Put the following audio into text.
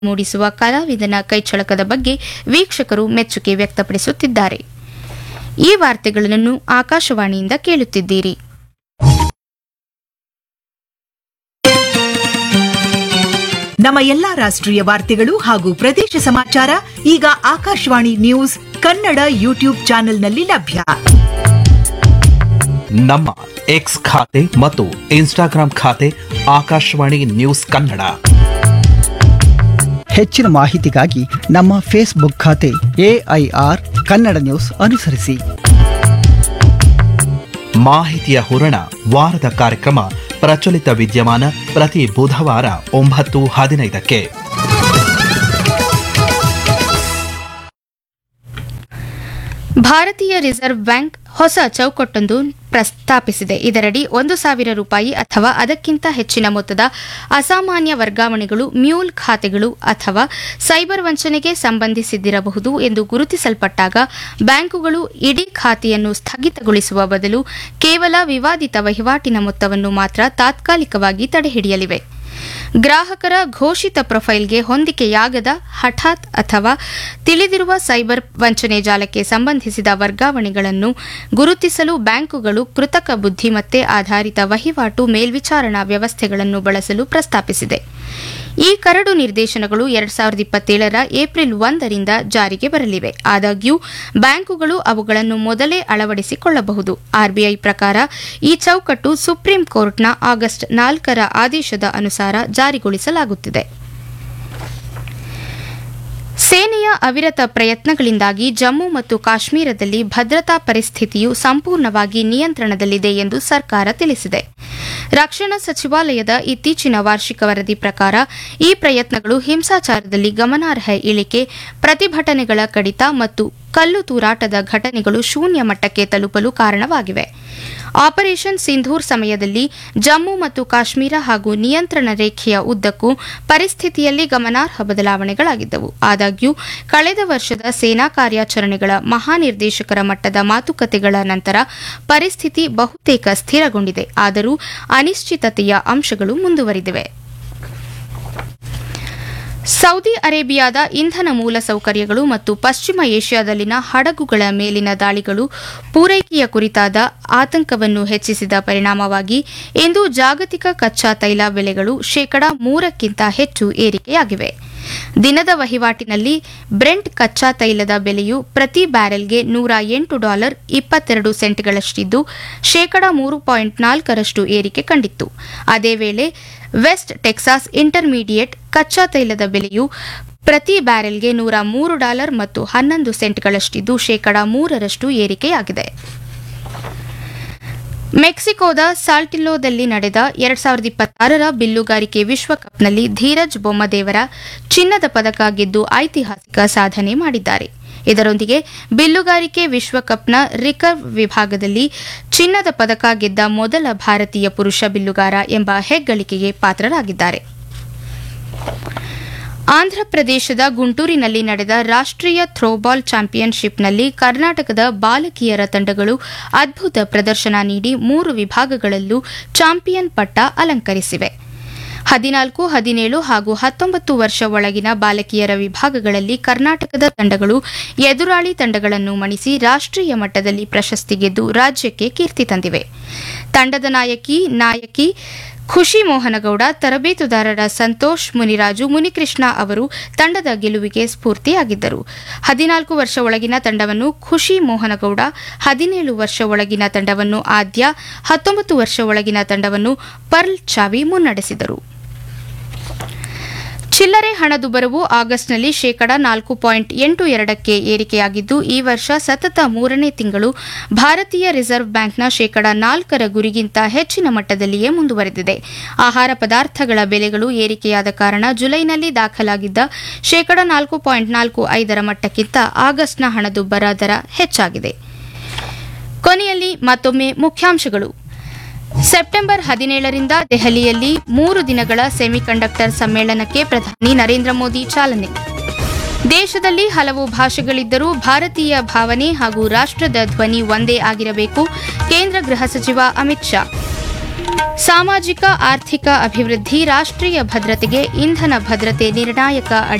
ಮೂಡಿಸುವ ಕಲಾವಿದನ ಕೈಚಳಕದ ಬಗ್ಗೆ ವೀಕ್ಷಕರು ಮೆಚ್ಚುಗೆ ವ್ಯಕ್ತಪಡಿಸುತ್ತಿದ್ದಾರೆ ಈ ವಾರ್ತೆಗಳನ್ನು ಆಕಾಶವಾಣಿಯಿಂದ ಕೇಳುತ್ತಿದ್ದೀರಿ ನಮ್ಮ ಎಲ್ಲಾ ರಾಷ್ಟ್ರೀಯ ವಾರ್ತೆಗಳು ಹಾಗೂ ಪ್ರದೇಶ ಸಮಾಚಾರ ಈಗ ಆಕಾಶವಾಣಿ ನ್ಯೂಸ್ ಕನ್ನಡ ಯೂಟ್ಯೂಬ್ ಚಾನೆಲ್ನಲ್ಲಿ ಲಭ್ಯ ನಮ್ಮ ಎಕ್ಸ್ ಖಾತೆ ಮತ್ತು ಇನ್ಸ್ಟಾಗ್ರಾಂ ಖಾತೆ ಆಕಾಶವಾಣಿ ನ್ಯೂಸ್ ಕನ್ನಡ ಹೆಚ್ಚಿನ ಮಾಹಿತಿಗಾಗಿ ನಮ್ಮ ಫೇಸ್ಬುಕ್ ಖಾತೆ ಎಐಆರ್ ಕನ್ನಡ ನ್ಯೂಸ್ ಅನುಸರಿಸಿ ಮಾಹಿತಿಯ ಹೂರಣ ವಾರದ ಕಾರ್ಯಕ್ರಮ ಪ್ರಚಲಿತ ವಿದ್ಯಮಾನ ಪ್ರತಿ ಬುಧವಾರ ಒಂಬತ್ತು ಹದಿನೈದಕ್ಕೆ ಭಾರತೀಯ ರಿಸರ್ವ್ ಬ್ಯಾಂಕ್ ಹೊಸ ಚೌಕಟ್ಟೊಂದು ಪ್ರಸ್ತಾಪಿಸಿದೆ ಇದರಡಿ ಒಂದು ಸಾವಿರ ರೂಪಾಯಿ ಅಥವಾ ಅದಕ್ಕಿಂತ ಹೆಚ್ಚಿನ ಮೊತ್ತದ ಅಸಾಮಾನ್ಯ ವರ್ಗಾವಣೆಗಳು ಮ್ಯೂಲ್ ಖಾತೆಗಳು ಅಥವಾ ಸೈಬರ್ ವಂಚನೆಗೆ ಸಂಬಂಧಿಸಿದ್ದಿರಬಹುದು ಎಂದು ಗುರುತಿಸಲ್ಪಟ್ಟಾಗ ಬ್ಯಾಂಕುಗಳು ಇಡೀ ಖಾತೆಯನ್ನು ಸ್ಥಗಿತಗೊಳಿಸುವ ಬದಲು ಕೇವಲ ವಿವಾದಿತ ವಹಿವಾಟಿನ ಮೊತ್ತವನ್ನು ಮಾತ್ರ ತಾತ್ಕಾಲಿಕವಾಗಿ ತಡೆಹಿಡಿಯಲಿವೆ ಗ್ರಾಹಕರ ಘೋಷಿತ ಪ್ರೊಫೈಲ್ಗೆ ಹೊಂದಿಕೆಯಾಗದ ಹಠಾತ್ ಅಥವಾ ತಿಳಿದಿರುವ ಸೈಬರ್ ವಂಚನೆ ಜಾಲಕ್ಕೆ ಸಂಬಂಧಿಸಿದ ವರ್ಗಾವಣೆಗಳನ್ನು ಗುರುತಿಸಲು ಬ್ಯಾಂಕುಗಳು ಕೃತಕ ಬುದ್ಧಿಮತ್ತೆ ಆಧಾರಿತ ವಹಿವಾಟು ಮೇಲ್ವಿಚಾರಣಾ ವ್ಯವಸ್ಥೆಗಳನ್ನು ಬಳಸಲು ಪ್ರಸ್ತಾಪಿಸಿದೆ ಈ ಕರಡು ನಿರ್ದೇಶನಗಳು ಎರಡ್ ಸಾವಿರದ ಇಪ್ಪತ್ತೇಳರ ಏಪ್ರಿಲ್ ಒಂದರಿಂದ ಜಾರಿಗೆ ಬರಲಿವೆ ಆದಾಗ್ಯೂ ಬ್ಯಾಂಕುಗಳು ಅವುಗಳನ್ನು ಮೊದಲೇ ಅಳವಡಿಸಿಕೊಳ್ಳಬಹುದು ಆರ್ಬಿಐ ಪ್ರಕಾರ ಈ ಚೌಕಟ್ಟು ಸುಪ್ರೀಂ ಕೋರ್ಟ್ನ ಆಗಸ್ಟ್ ನಾಲ್ಕರ ಆದೇಶದ ಅನುಸಾರ ಜಾರಿಗೊಳಿಸಲಾಗುತ್ತಿದೆ ಸೇನೆಯ ಅವಿರತ ಪ್ರಯತ್ನಗಳಿಂದಾಗಿ ಜಮ್ಮು ಮತ್ತು ಕಾಶ್ಮೀರದಲ್ಲಿ ಭದ್ರತಾ ಪರಿಸ್ಥಿತಿಯು ಸಂಪೂರ್ಣವಾಗಿ ನಿಯಂತ್ರಣದಲ್ಲಿದೆ ಎಂದು ಸರ್ಕಾರ ತಿಳಿಸಿದೆ ರಕ್ಷಣಾ ಸಚಿವಾಲಯದ ಇತ್ತೀಚಿನ ವಾರ್ಷಿಕ ವರದಿ ಪ್ರಕಾರ ಈ ಪ್ರಯತ್ನಗಳು ಹಿಂಸಾಚಾರದಲ್ಲಿ ಗಮನಾರ್ಹ ಇಳಿಕೆ ಪ್ರತಿಭಟನೆಗಳ ಕಡಿತ ಮತ್ತು ಕಲ್ಲು ತೂರಾಟದ ಘಟನೆಗಳು ಶೂನ್ಯ ಮಟ್ಟಕ್ಕೆ ತಲುಪಲು ಕಾರಣವಾಗಿವೆ ಆಪರೇಷನ್ ಸಿಂಧೂರ್ ಸಮಯದಲ್ಲಿ ಜಮ್ಮು ಮತ್ತು ಕಾಶ್ಮೀರ ಹಾಗೂ ನಿಯಂತ್ರಣ ರೇಖೆಯ ಉದ್ದಕ್ಕೂ ಪರಿಸ್ಥಿತಿಯಲ್ಲಿ ಗಮನಾರ್ಹ ಬದಲಾವಣೆಗಳಾಗಿದ್ದವು ಆದಾಗ್ಯೂ ಕಳೆದ ವರ್ಷದ ಸೇನಾ ಕಾರ್ಯಾಚರಣೆಗಳ ಮಹಾನಿರ್ದೇಶಕರ ಮಟ್ಟದ ಮಾತುಕತೆಗಳ ನಂತರ ಪರಿಸ್ಥಿತಿ ಬಹುತೇಕ ಸ್ಥಿರಗೊಂಡಿದೆ ಆದರೂ ಅನಿಶ್ಚಿತತೆಯ ಅಂಶಗಳು ಮುಂದುವರಿದಿವೆ ಸೌದಿ ಅರೇಬಿಯಾದ ಇಂಧನ ಮೂಲಸೌಕರ್ಯಗಳು ಮತ್ತು ಪಶ್ಚಿಮ ಏಷ್ಯಾದಲ್ಲಿನ ಹಡಗುಗಳ ಮೇಲಿನ ದಾಳಿಗಳು ಪೂರೈಕೆಯ ಕುರಿತಾದ ಆತಂಕವನ್ನು ಹೆಚ್ಚಿಸಿದ ಪರಿಣಾಮವಾಗಿ ಇಂದು ಜಾಗತಿಕ ಕಚ್ಚಾ ತೈಲ ಬೆಲೆಗಳು ಶೇಕಡಾ ಮೂರಕ್ಕಿಂತ ಹೆಚ್ಚು ಏರಿಕೆಯಾಗಿವೆ ದಿನದ ವಹಿವಾಟಿನಲ್ಲಿ ಬ್ರೆಂಟ್ ಕಚ್ಚಾ ತೈಲದ ಬೆಲೆಯು ಪ್ರತಿ ಬ್ಯಾರೆಲ್ಗೆ ನೂರ ಎಂಟು ಡಾಲರ್ ಇಪ್ಪತ್ತೆರಡು ಸೆಂಟ್ಗಳಷ್ಟಿದ್ದು ಶೇಕಡಾ ಮೂರು ಪಾಯಿಂಟ್ ನಾಲ್ಕರಷ್ಟು ಏರಿಕೆ ಕಂಡಿತ್ತು ಅದೇ ವೇಳೆ ವೆಸ್ಟ್ ಟೆಕ್ಸಾಸ್ ಇಂಟರ್ಮೀಡಿಯೇಟ್ ಕಚ್ಚಾ ತೈಲದ ಬೆಲೆಯು ಪ್ರತಿ ಬ್ಯಾರೆಲ್ಗೆ ನೂರ ಮೂರು ಡಾಲರ್ ಮತ್ತು ಹನ್ನೊಂದು ಸೆಂಟ್ಗಳಷ್ಟಿದ್ದು ಶೇಕಡಾ ಮೂರರಷ್ಟು ಏರಿಕೆಯಾಗಿದೆ ಮೆಕ್ಸಿಕೋದ ಸಾಲ್ಟಿಲ್ಲೋದಲ್ಲಿ ನಡೆದ ಎರಡ್ ಸಾವಿರದ ಇಪ್ಪತ್ತಾರರ ಬಿಲ್ಲುಗಾರಿಕೆ ವಿಶ್ವಕಪ್ನಲ್ಲಿ ಧೀರಜ್ ಬೊಮ್ಮದೇವರ ಚಿನ್ನದ ಪದಕ ಗೆದ್ದು ಐತಿಹಾಸಿಕ ಸಾಧನೆ ಮಾಡಿದ್ದಾರೆ ಇದರೊಂದಿಗೆ ಬಿಲ್ಲುಗಾರಿಕೆ ವಿಶ್ವಕಪ್ನ ರಿಕರ್ವ್ ವಿಭಾಗದಲ್ಲಿ ಚಿನ್ನದ ಪದಕ ಗೆದ್ದ ಮೊದಲ ಭಾರತೀಯ ಪುರುಷ ಬಿಲ್ಲುಗಾರ ಎಂಬ ಹೆಗ್ಗಳಿಕೆಗೆ ಪಾತ್ರರಾಗಿದ್ದಾರೆ ಆಂಧ್ರಪ್ರದೇಶದ ಗುಂಟೂರಿನಲ್ಲಿ ನಡೆದ ರಾಷ್ಟ್ರೀಯ ಥ್ರೋಬಾಲ್ ಚಾಂಪಿಯನ್ಶಿಪ್ನಲ್ಲಿ ಕರ್ನಾಟಕದ ಬಾಲಕಿಯರ ತಂಡಗಳು ಅದ್ಭುತ ಪ್ರದರ್ಶನ ನೀಡಿ ಮೂರು ವಿಭಾಗಗಳಲ್ಲೂ ಚಾಂಪಿಯನ್ ಪಟ್ಟ ಅಲಂಕರಿಸಿವೆ ಹದಿನಾಲ್ಕು ಹದಿನೇಳು ಹಾಗೂ ಹತ್ತೊಂಬತ್ತು ವರ್ಷ ಒಳಗಿನ ಬಾಲಕಿಯರ ವಿಭಾಗಗಳಲ್ಲಿ ಕರ್ನಾಟಕದ ತಂಡಗಳು ಎದುರಾಳಿ ತಂಡಗಳನ್ನು ಮಣಿಸಿ ರಾಷ್ಟ್ರೀಯ ಮಟ್ಟದಲ್ಲಿ ಪ್ರಶಸ್ತಿ ಗೆದ್ದು ರಾಜ್ಯಕ್ಕೆ ಕೀರ್ತಿ ತಂದಿವೆ ತಂಡದ ನಾಯಕಿ ನಾಯಕಿ ಖುಷಿ ಮೋಹನಗೌಡ ತರಬೇತುದಾರರ ಸಂತೋಷ್ ಮುನಿರಾಜು ಮುನಿಕೃಷ್ಣ ಅವರು ತಂಡದ ಗೆಲುವಿಗೆ ಸ್ಫೂರ್ತಿಯಾಗಿದ್ದರು ಹದಿನಾಲ್ಕು ವರ್ಷ ಒಳಗಿನ ತಂಡವನ್ನು ಖುಷಿ ಮೋಹನಗೌಡ ಹದಿನೇಳು ವರ್ಷ ಒಳಗಿನ ತಂಡವನ್ನು ಆದ್ಯ ಹತ್ತೊಂಬತ್ತು ವರ್ಷ ಒಳಗಿನ ತಂಡವನ್ನು ಪರ್ಲ್ ಚಾವಿ ಮುನ್ನಡೆಸಿದರು ಚಿಲ್ಲರೆ ಹಣದುಬ್ಬರವು ಆಗಸ್ಟ್ನಲ್ಲಿ ಶೇಕಡಾ ನಾಲ್ಕು ಪಾಯಿಂಟ್ ಎಂಟು ಎರಡಕ್ಕೆ ಏರಿಕೆಯಾಗಿದ್ದು ಈ ವರ್ಷ ಸತತ ಮೂರನೇ ತಿಂಗಳು ಭಾರತೀಯ ರಿಸರ್ವ್ ಬ್ಯಾಂಕ್ನ ಶೇಕಡಾ ನಾಲ್ಕರ ಗುರಿಗಿಂತ ಹೆಚ್ಚಿನ ಮಟ್ಟದಲ್ಲಿಯೇ ಮುಂದುವರೆದಿದೆ ಆಹಾರ ಪದಾರ್ಥಗಳ ಬೆಲೆಗಳು ಏರಿಕೆಯಾದ ಕಾರಣ ಜುಲೈನಲ್ಲಿ ದಾಖಲಾಗಿದ್ದ ಶೇಕಡಾ ನಾಲ್ಕು ಪಾಯಿಂಟ್ ನಾಲ್ಕು ಐದರ ಮಟ್ಟಕ್ಕಿಂತ ಆಗಸ್ಟ್ನ ಹಣದುಬ್ಬರ ದರ ಹೆಚ್ಚಾಗಿದೆ ಕೊನೆಯಲ್ಲಿ ಮತ್ತೊಮ್ಮೆ ಮುಖ್ಯಾಂಶಗಳು ಸೆಪ್ಟೆಂಬರ್ ಹದಿನೇಳರಿಂದ ದೆಹಲಿಯಲ್ಲಿ ಮೂರು ದಿನಗಳ ಸೆಮಿಕಂಡಕ್ಟರ್ ಸಮ್ಮೇಳನಕ್ಕೆ ಪ್ರಧಾನಿ ನರೇಂದ್ರ ಮೋದಿ ಚಾಲನೆ ದೇಶದಲ್ಲಿ ಹಲವು ಭಾಷೆಗಳಿದ್ದರೂ ಭಾರತೀಯ ಭಾವನೆ ಹಾಗೂ ರಾಷ್ಟ್ರದ ಧ್ವನಿ ಒಂದೇ ಆಗಿರಬೇಕು ಕೇಂದ್ರ ಗೃಹ ಸಚಿವ ಅಮಿತ್ ಶಾ ಸಾಮಾಜಿಕ ಆರ್ಥಿಕ ಅಭಿವೃದ್ಧಿ ರಾಷ್ಟ್ರೀಯ ಭದ್ರತೆಗೆ ಇಂಧನ ಭದ್ರತೆ ನಿರ್ಣಾಯಕ